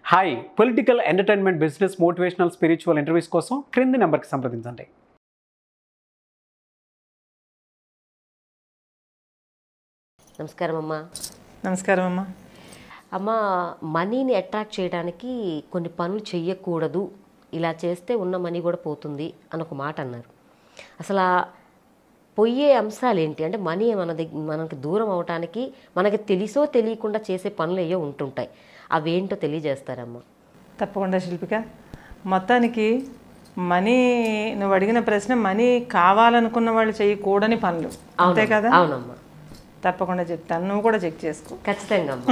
Hi political entertainment business motivational spiritual interviews కోసం క్రింది నెంబర్కి సంప్రదించండి నమస్కారం అమ్మా నమస్కారం అమ్మా అమ్మ మనీని అట్రాక్ట్ చేయడానికి కొన్ని పనులు చెయ్యకూడదు ఇలా చేస్తే ఉన్న మనీ కూడా పోతుంది అని ఒక మాట అన్నారు అసలు ఆ పోయే అంశాలు ఏంటి అంటే మనీ మన దగ్గర మనకి దూరం అవటానికి మనకి తెలిసో తెలియకుండా చేసే పనులు ఏవో ఉంటుంటాయి అవేంటో తెలియజేస్తారమ్మా తప్పకుండా శిల్పిక మొత్తానికి మనీ నువ్వు అడిగిన ప్రశ్న మనీ కావాలనుకున్న వాళ్ళు చేయకూడని పనులు అంతే కదా అవునమ్మా తప్పకుండా చెప్తాను నువ్వు కూడా చెక్ చేసుకో ఖచ్చితంగా అమ్మా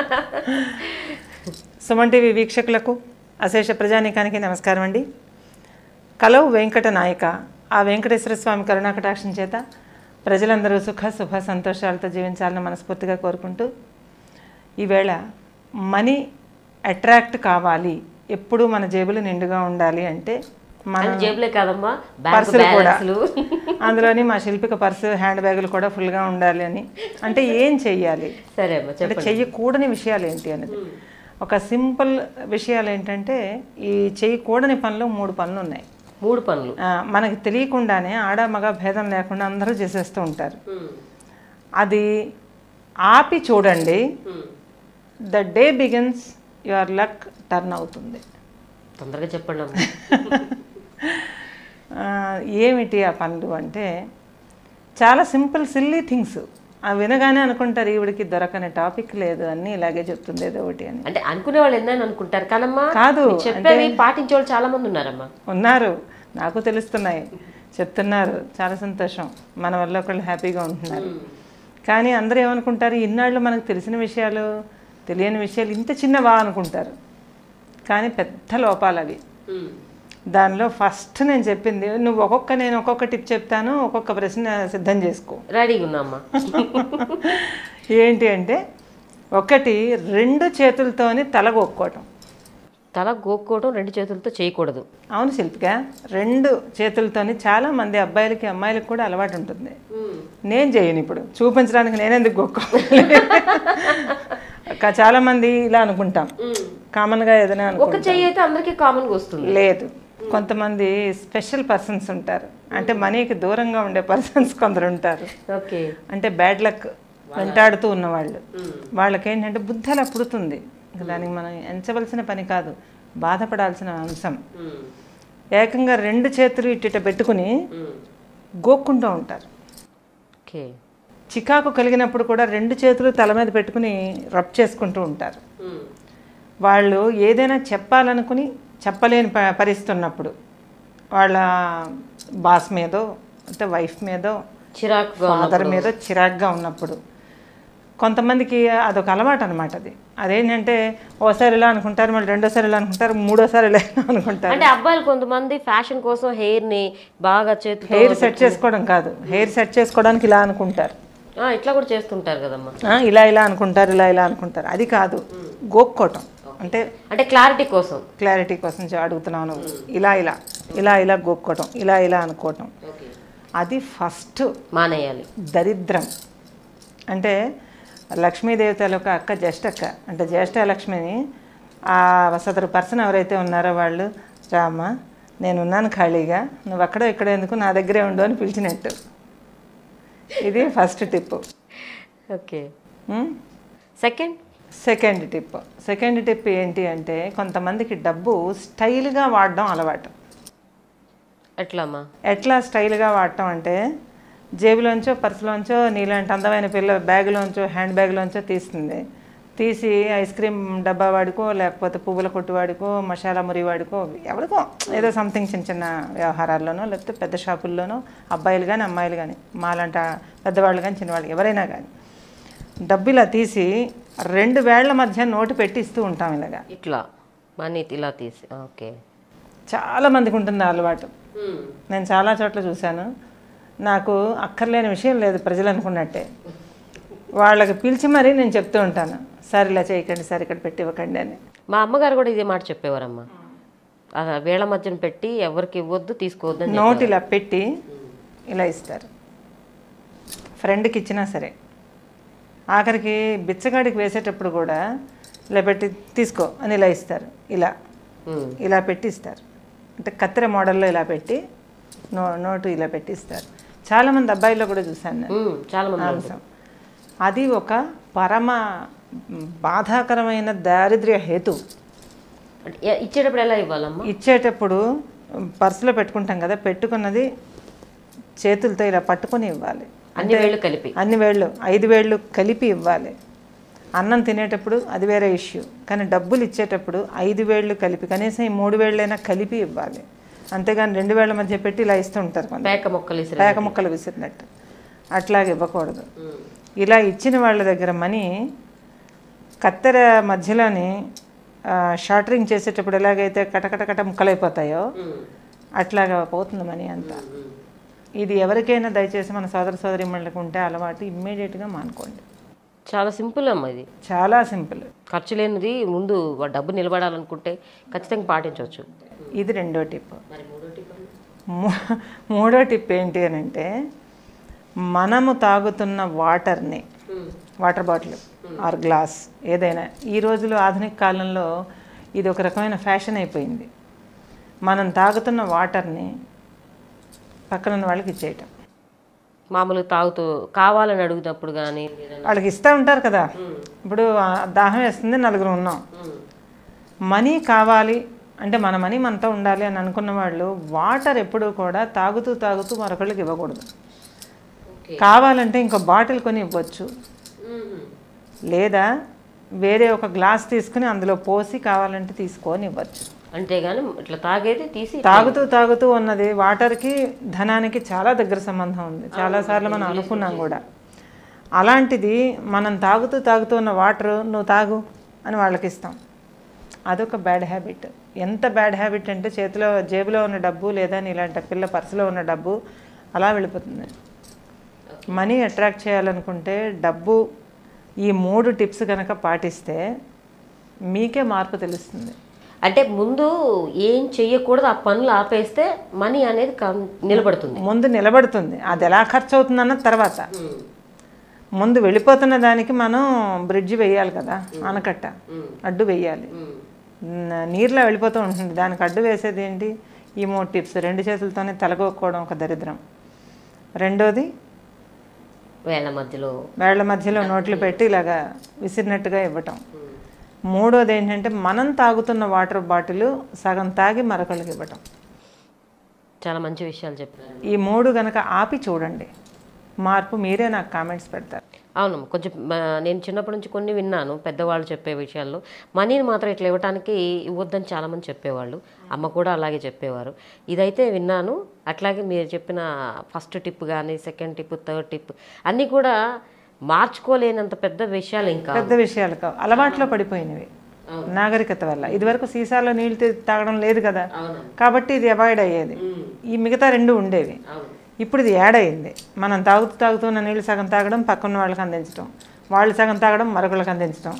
సుమన్ టీవీ వీక్షకులకు అశేష ప్రజానీకానికి నమస్కారం అండి కలవు వెంకట నాయక ఆ వెంకటేశ్వర స్వామి కరుణాకటాక్షం చేత ప్రజలందరూ సుఖ శుభ సంతోషాలతో జీవించాలని మనస్ఫూర్తిగా కోరుకుంటూ ఈవేళ మనీ అట్రాక్ట్ కావాలి ఎప్పుడూ మన జేబులు నిండుగా ఉండాలి అంటే మన అంటే జేబులే కాదమ్మా బ్యాంక్ పర్సులు కూడా బ్యాలెన్స్లు అందులోని మా శిల్పిక పర్సు హ్యాండ్ బ్యాగులు కూడా ఫుల్గా ఉండాలి అని అంటే ఏం చెయ్యాలి సరే అమ్మా అంటే చెప్పండి చెయ్యకూడని విషయాలు ఏంటి అనేది ఒక సింపుల్ విషయాలు ఏంటంటే ఈ చేయకూడని పనులు మూడు పనులు ఉన్నాయి మూడు పనులు ఆ, మనకి తెలియకుండానే ఆడ మగ భేదం లేకుండా అందరూ చేసేస్తూ ఉంటారు అది ఆపి చూడండి the day begins your luck turn అవుతుంది తొందరగా చెప్పండి అమ్మా ఆ, ఏమిటి ఆ పనులు అంటే చాలా సింపుల్ సిల్లీ థింగ్స్ ఆ వినగానే అనుకుంటారు ఈవిడికి దొరకని టాపిక్ లేదు అన్నీ ఇలాగే చెప్తుంది ఏదో ఒకటి అని అంటే అనుకునే వాళ్ళు ఎన్నని అనుకుంటారు కానమ్మా కాదు, మీరు చెప్పేవి పాటించే వాళ్ళు చాలా మంది ఉన్నారమ్మా ఉన్నారు నాకు తెలుస్తున్నాయి చెప్తున్నారు చాలా సంతోషం మన వల్ల ఒకళ్ళు హ్యాపీగా ఉంటున్నారు కానీ అందరూ ఏమనుకుంటారు ఇన్నాళ్ళు మనకు తెలిసిన విషయాలు తెలియని విషయాలు ఇంత చిన్నవా అనుకుంటారు కానీ పెద్ద లోపాలు అవి దానిలో ఫస్ట్ నేను చెప్పింది నువ్వు ఒక్కొక్క నేను ఒక్కొక్క టిప్ చెప్తాను ఒక్కొక్క ప్రశ్న సిద్ధం చేసుకో రెడీగా ఉన్నామ్మా ఏంటి అంటే ఒకటి రెండు చేతులతోని తల గొక్కోవటం తల గోక్కోవడం రెండు చేతులతో చేయకూడదు అవును శిల్పిక రెండు చేతులతోని చాలా మంది అబ్బాయిలకి అమ్మాయిలకి కూడా అలవాటు ఉంటుంది నేను చేయను ఇప్పుడు చూపించడానికి నేనెందుకు గొక్కోవాలి కా- చాలా మంది ఇలా అనుకుంటాం కామన్గా ఏదైనా ఒక అనుకుంటాం చెయ్యి అయితే అందరికీ కామన్గా వస్తుంది లేదు కొంతమంది స్పెషల్ పర్సన్స్ ఉంటారు అంటే మనీకి దూరంగా ఉండే పర్సన్స్ కొందరు ఉంటారు ఓకే అంటే బ్యాడ్ లక్ వెంటాడుతూ ఉన్నవాళ్ళు వాళ్ళకి ఏంటంటే బుద్ధి అలా పుడుతుంది ఇంక దానికి మనం ఎంచవలసిన పని కాదు బాధపడాల్సిన అంశం ఏకంగా రెండు చేతులు ఇట్టిట పెట్టుకుని గోక్కుంటూ ఉంటారు ఓకే చికాకు కలిగినప్పుడు కూడా రెండు చేతులు తల మీద పెట్టుకుని రబ్ చేసుకుంటూ ఉంటారు వాళ్ళు ఏదైనా చెప్పాలనుకుని చెప్పలేని ప పరిస్థితి ఉన్నప్పుడు వాళ్ళ బాస్ మీదో అంటే వైఫ్ మీదో చిరాకుగా ఫాదర్ మీద చిరాగ్గా ఉన్నప్పుడు కొంతమందికి అదొక అలవాటు అనమాట అది అదేంటంటే ఓసారి ఇలా అనుకుంటారు మళ్ళీ రెండోసారి ఇలా అనుకుంటారు మూడోసారి ఇలా అనుకుంటారు అంటే అబ్బాయిలు కొంతమంది ఫ్యాషన్ కోసం హెయిర్ ని బాగా చేతితో హెయిర్ సెట్ చేసుకోవడం కాదు హెయిర్ సెట్ చేసుకోవడానికి ఇలా అనుకుంటారు ఆ, ఇట్లా కూడా చేస్తుంటారు కదమ్మా ఆ, ఇలా ఇలా అనుకుంటారు ఇలా ఇలా అనుకుంటారు అది కాదు గోక్కోవటం అంటే అంటే క్లారిటీ కోసం క్లారిటీ కోసం చే- అడుగుతున్నావు నువ్వు ఇలా ఇలా ఇలా ఇలా గోక్కోవటం ఇలా ఇలా అనుకోవటం అది ఫస్ట్ మానేయాలి దరిద్రం అంటే లక్ష్మీదేవతల ఒక అక్క జ్యేష్ఠ అక్క అంటే జ్యేష్ఠ లక్ష్మిని ఆ సదరు పర్సన్ ఎవరైతే ఉన్నారో వాళ్ళు రామ్మ నేను ఉన్నాను ఖాళీగా నువ్వు అక్కడ ఇక్కడ ఎందుకు నా దగ్గరే ఉండు అని పిలిచినట్టు ఇది first tip okay second second tip second tip ఏంటి అంటే కొంతమందికి డబ్బు స్టైల్గా వాడడం అలవాటు ఎట్లా అమ్మా ఎట్లా స్టైల్గా వాడటం అంటే జేబులోంచో పర్సులోంచో నీలాంటి అందమైన పిల్ల బ్యాగులోంచో హ్యాండ్ బ్యాగ్లోంచో తీస్తుంది తీసి ఐస్ క్రీమ్ డబ్బా వాడికో లేకపోతే పువ్వుల కొట్టు వాడికో మసాలా మురి వాడికో ఎవరికో ఏదో సంథింగ్ చిన్న చిన్న వ్యవహారాల్లోనో లేకపోతే పెద్ద షాపుల్లోనో అబ్బాయిలు కానీ అమ్మాయిలు కానీ మాలాంటి పెద్దవాళ్ళు కానీ చిన్నవాళ్ళు ఎవరైనా కానీ డబ్బు ఇలా తీసి రెండు వేళ్ల మధ్య నోటు పెట్టి ఇస్తూ ఉంటాం ఇలాగా ఇట్లా మనీ ఇలా తీసి ఓకే చాలా మందికి ఉంటుంది ఆ అలవాటు నేను చాలా చోట్ల చూశాను నాకు అక్కర్లేని విషయం లేదు ప్రజలు అనుకున్నట్టే వాళ్ళకి పిలిచి మరీ నేను చెప్తూ ఉంటాను సార్ ఇలా చేయకండి సార్ ఇక్కడ పెట్టి ఇవ్వకండి అని మా అమ్మగారు కూడా ఇదే మాట చెప్పేవారమ్మా ఆ వేళ మధ్యన పెట్టి ఎవరికి ఇవ్వద్దు తీసుకోవద్దు అని నోట్ ఇలా పెట్టి ఇలా ఇస్తారు ఫ్రెండ్కి ఇచ్చినా సరే ఆఖరికి బిచ్చగాడికి వేసేటప్పుడు కూడా ఇలా పెట్టి తీసుకో అని ఇలా ఇస్తారు ఇలా ఉమ్. ఇలా పెట్టి ఇస్తారు అంటే కత్తెర మోడల్లో ఇలా పెట్టి నో నోటు ఇలా పెట్టి ఇస్తారు చాలామంది అబ్బాయిల్లో కూడా చూశాను నేను ఉమ్, చాలా మంది అంశం అది ఒక పరమ బాధాకరమైన దారిద్ర్య హేతు అంటే ఎ- ఇచ్చేటప్పుడు ఎలా ఇవ్వాలమ్మా ఇచ్చేటప్పుడు పర్సులో పెట్టుకుంటాం కదా పెట్టుకున్నది చేతులతో ఇలా పట్టుకొని ఇవ్వాలి అన్ని వేళ్ళు కలిపి అన్ని వేళ్ళు ఐదు వేళ్ళు కలిపి ఇవ్వాలి అన్నం తినేటప్పుడు అది వేరే ఇష్యూ కానీ డబ్బులు ఇచ్చేటప్పుడు ఐదు వేళ్ళు కలిపి కనీసం ఈ మూడు వేళ్ళైనా కలిపి ఇవ్వాలి అంతేగాని రెండు వేళ్ల మధ్య పెట్టి ఇలా ఇస్తూ ఉంటారు కొంత పేక మొక్కలు ఇసిరి పేక ముక్కలు విసిరినట్టు అట్లాగే ఇవ్వకూడదు ఇలా ఇచ్చిన వాళ్ళ దగ్గర మనీ కత్తెర మధ్యలోని ఆ, షార్టరింగ్ చేసేటప్పుడు ఎలాగైతే కటకట కట ముక్కలైపోతాయో అట్లాగా పోతుంది మనీ అంతా ఇది ఎవరికైనా దయచేసి మన సోదర సోదరి ఉంటే అలవాటు ఇమ్మీడియట్గా మానుకోండి చాలా సింపుల్ అమ్మ ఇది చాలా సింపుల్ ఖర్చు లేనిది ముందు వా- డబ్బు నిలబడాలనుకుంటే ఖచ్చితంగా పాటించవచ్చు ఇది రెండో టిప్ మరి మూడో టిప్ మూ- మూడో టిప్ ఏంటి అని అంటే మనము తాగుతున్న వాటర్ని వాటర్ బాటిల్ ఆర్ గ్లాస్ ఏదైనా ఈ రోజులో ఆధునిక కాలంలో ఇది ఒక రకమైన ఫ్యాషన్ అయిపోయింది మనం తాగుతున్న వాటర్ని పక్కన ఉన్న వాళ్ళకి ఇచ్చేయటం మామూలుగా తాగుతూ కావాలని అడుగుతప్పుడు కానీ వాళ్ళకి ఇస్తూ ఉంటారు కదా ఇప్పుడు ఆ, దాహం వేస్తుంది నలుగురు ఉన్నాం మనీ కావాలి అంటే మన మనీ మనతో ఉండాలి అని అనుకున్న వాళ్ళు వాటర్ ఎప్పుడూ కూడా తాగుతూ తాగుతూ మరొకళ్ళకి ఇవ్వకూడదు కావాలంటే ఇంకో బాటిల్ కొని ఇవ్వచ్చు లేదా వేరే ఒక గ్లాస్ తీసుకుని అందులో పోసి కావాలంటే తీసుకొని ఇవ్వచ్చు అంతేగాని ఇట్లా తాగేది తీసి తాగుతూ తాగుతూ ఉన్నది వాటర్కి ధనానికి చాలా దగ్గర సంబంధం ఉంది చాలాసార్లు మనం అనుకున్నాం కూడా అలాంటిది మనం తాగుతూ తాగుతూ ఉన్న వాటర్ నువ్వు తాగు అని వాళ్ళకి ఇస్తాం అదొక బ్యాడ్ హ్యాబిట్ ఎంత బ్యాడ్ హ్యాబిట్ అంటే చేతిలో జేబులో ఉన్న డబ్బు లేదా ఇలాంటి పిల్ల పర్సులో ఉన్న డబ్బు అలా వెళ్ళిపోతుంది మనీ అట్రాక్ట్ చేయాలనుకుంటే డబ్బు ఈ మూడు టిప్స్ కనుక పాటిస్తే మీకే మార్పు తెలుస్తుంది అంటే ముందు ఏం చెయ్యకూడదు ఆ పనులు ఆపేస్తే మనీ అనేది కం- నిలబడుతుంది ముందు నిలబడుతుంది అది ఎలా ఖర్చు అవుతుందన్న తర్వాత ముందు వెళ్ళిపోతున్న దానికి మనం బ్రిడ్జ్ వేయాలి కదా ఆనకట్ట అడ్డు వేయాలి న- నీరులో వెళ్ళిపోతూ ఉంటుంది దానికి అడ్డు వేసేది ఏంటి ఈ మూడు టిప్స్ రెండు చేతులతోనే తలగొక్కోవడం ఒక దరిద్రం రెండోది వేళ మధ్యలో వేళ్ల మధ్యలో నోట్లు పెట్టి ఇలాగా విసిరినట్టుగా ఇవ్వటం మూడోది ఏంటంటే మనం తాగుతున్న వాటర్ బాటిల్ సగం తాగి మరొకళ్ళకి ఇవ్వటం చాలా మంచి విషయాలు చెప్పారు ఈ మూడు గనక ఆపి చూడండి మార్పు మీరే నాకు కామెంట్స్ పెడతారు అవును కొంచెం మ- నేను చిన్నప్పటి నుంచి కొన్ని విన్నాను పెద్దవాళ్ళు చెప్పే విషయాల్లో మనీని మాత్రం ఇట్లా ఇవ్వడానికి ఇవ్వద్దని చాలామంది చెప్పేవాళ్ళు అమ్మ కూడా అలాగే చెప్పేవారు ఇదైతే విన్నాను అట్లాగే మీరు చెప్పిన ఫస్ట్ టిప్ కానీ సెకండ్ టిప్ థర్డ్ టిప్ అన్నీ కూడా మార్చుకోలేనంత పెద్ద విషయాలు ఇంకా పెద్ద విషయాలు కావు అలవాట్లో పడిపోయినవి నాగరికత వల్ల ఇదివరకు సీసాలో నీళ్ళు తే- తాగడం లేదు కదా కాబట్టి ఇది అవాయిడ్ అయ్యేది ఈ మిగతా రెండు ఉండేవి ఇప్పుడు ఇది యాడ్ అయింది మనం తాగుతూ తాగుతున్న నీళ్ళు సగం తాగడం పక్కన వాళ్ళకి అందించడం వాళ్ళు సగం తాగడం మరొకళ్ళకి అందించడం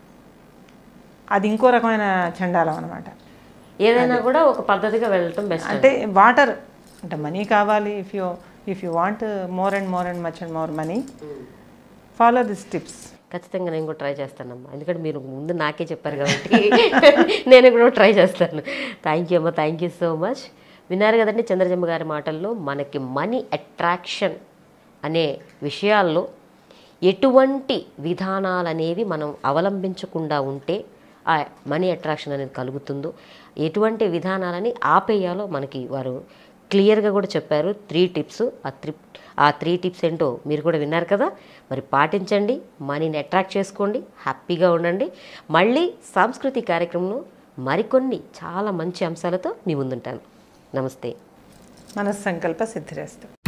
అది ఇంకో రకమైన చండాలం అనమాట ఏదైనా కూడా ఒక పద్ధతిగా వెళ్ళటం బెస్ట్ అంటే వాటర్ అంటే మనీ కావాలి if you if you want more and more and much and more money follow this tips ఖచ్చితంగా నేను కూడా ట్రై చేస్తానమ్మా ఎందుకంటే మీరు ముందు నాకే చెప్పారు కాబట్టి నేను కూడా ట్రై చేస్తాను థ్యాంక్ యూ అమ్మా థ్యాంక్ యూ సో మచ్ విన్నారు కదండి చంద్రజమ్మ గారి మాటల్లో మనకి మనీ అట్రాక్షన్ అనే విషయాల్లో ఎటువంటి విధానాలు అనేవి మనం అవలంబించకుండా ఉంటే ఆ మనీ అట్రాక్షన్ అనేది కలుగుతుందో ఎటువంటి విధానాలని ఆపేయాలో మనకి వారు క్లియర్గా కూడా చెప్పారు త్రీ టిప్స్ ఆ త్రీ ఆ త్రీ టిప్స్ ఏంటో మీరు కూడా విన్నారు కదా మరి పాటించండి మనీని అట్రాక్ట్ చేసుకోండి హ్యాపీగా ఉండండి మళ్ళీ సాంస్కృతిక కార్యక్రమంలో మరికొన్ని చాలా మంచి అంశాలతో మీ ముందుంటాను నమస్తే మన సంకల్ప సిద్ధిరేస్తాం